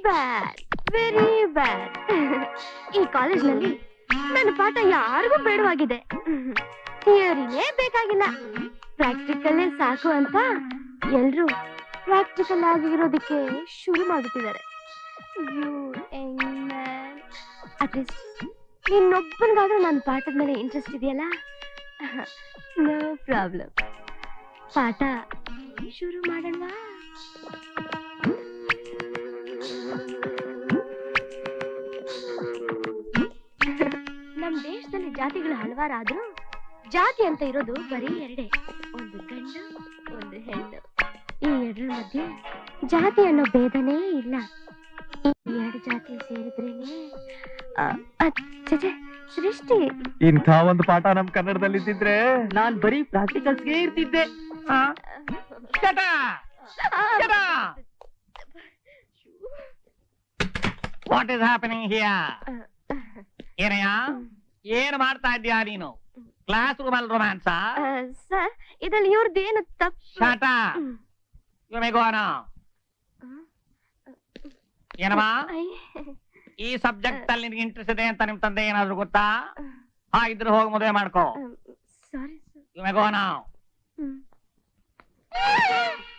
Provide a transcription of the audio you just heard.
Bad very bad ಈ ಕಾಲೇಜ್ನಲ್ಲಿ ನನ್ನ ಪಾಠ ಯಾರಿಗೂ ಬೇಡವಾಗಿದೆ ಥಿಯರಿನೇ ಬೇಕಾಗಿಲ್ಲ ಪ್ರಾಕ್ಟಿಕಲ್ಲೇ ಸಾಕು ಅಂತ ಎಲ್ರು ಪ್ರಾಕ್ಟಿಕಲ್ ಆಗಿರೋದಕ್ಕೆ ಶುರು ಮಾಡ್ಬಿಟ್ಟಿದ್ದಾರೆ ಅಟ್ಲೀಸ್ಟ್ ಇನ್ನೊಬ್ಬನಿಗಾದ್ರೂ ನನ್ನ ಪಾಠದ ಮೇಲೆ ಇಂಟ್ರೆಸ್ಟ್ ಇದೆಯಲ್ಲ ನೋ ಪ್ರಾಬ್ಲಮ್ ಪಾಠ ಶುರು ಮಾಡೋಣವಾ ನಮ್ ದೇಶದಲ್ಲಿ ಜಾತಿಗಳು ಹಲವಾರಾದ್ರೂ ಜಾತಿ ಅಂತ ಇರೋದು ಬರೀ ಎರಡೇ ಒಂದು ಗಂಡು ಒಂದು ಹೆಣ್ಣು ಈ ಎರಡರ ಮಧ್ಯೆ ಜಾತಿ ಅನ್ನೋ ಭೇದನೇ ಇಲ್ಲ ಈ ಎರಡು ಜಾತಿ ಸೇರಿದ್ರೇನೆ ಆ, ಆ, ಛೆ, ಛೆ, ಸೃಷ್ಟಿ ಇಂಥ ಒಂದು ಪಾಠ ನಮ್ ಕನ್ನಡದಲ್ಲಿ ಇದ್ದಿದ್ರೆ ನಾನ್ ಬರೀ ಪ್ರಾಕ್ಟಿಕಲ್ಸ್ಗೆ ಇರ್ತಿದ್ದೆ ವಾಟ್ ಇಸ್ ಹ್ಯಾಪನಿಂಗ್ ಹಿಯರ್ ಏನಯ್ಯ ಏನ್ ಮಾಡ್ತಾ ಇದ್ಯಾ ನೀನು ಕ್ಲಾಸ್ ರೂಮ್ ಅಲ್ಲಿ ರೊಮ್ಯಾನ್ಸಾ ಆ, ಸರ್ ಇದ್ರಲ್ಲಿ ಇವ್ರದ್ದೇನು ತಪ್ಪು ಶಾಟ ಹ್ಮ್. ಗೋನ ಏನಮ್ಮ ಐ, ಈ ಸಬ್ಜೆಕ್ಟ್ ಅಲ್ಲಿ ನಿನ್ಗೆ ಇಂಟ್ರೆಸ್ಟ್ ಇದೆ ಅಂತ ನಿಮ್ ತಂದೆ ಏನಾದ್ರು ಗೊತ್ತಾ ಹಾ ಇದ್ರೆ ಹೋಗಿ ಮದುವೆ ಮಾಡ್ಕೋ ಸಾರಿ ಸರ್ ಗೋನ ಹ್ಮ್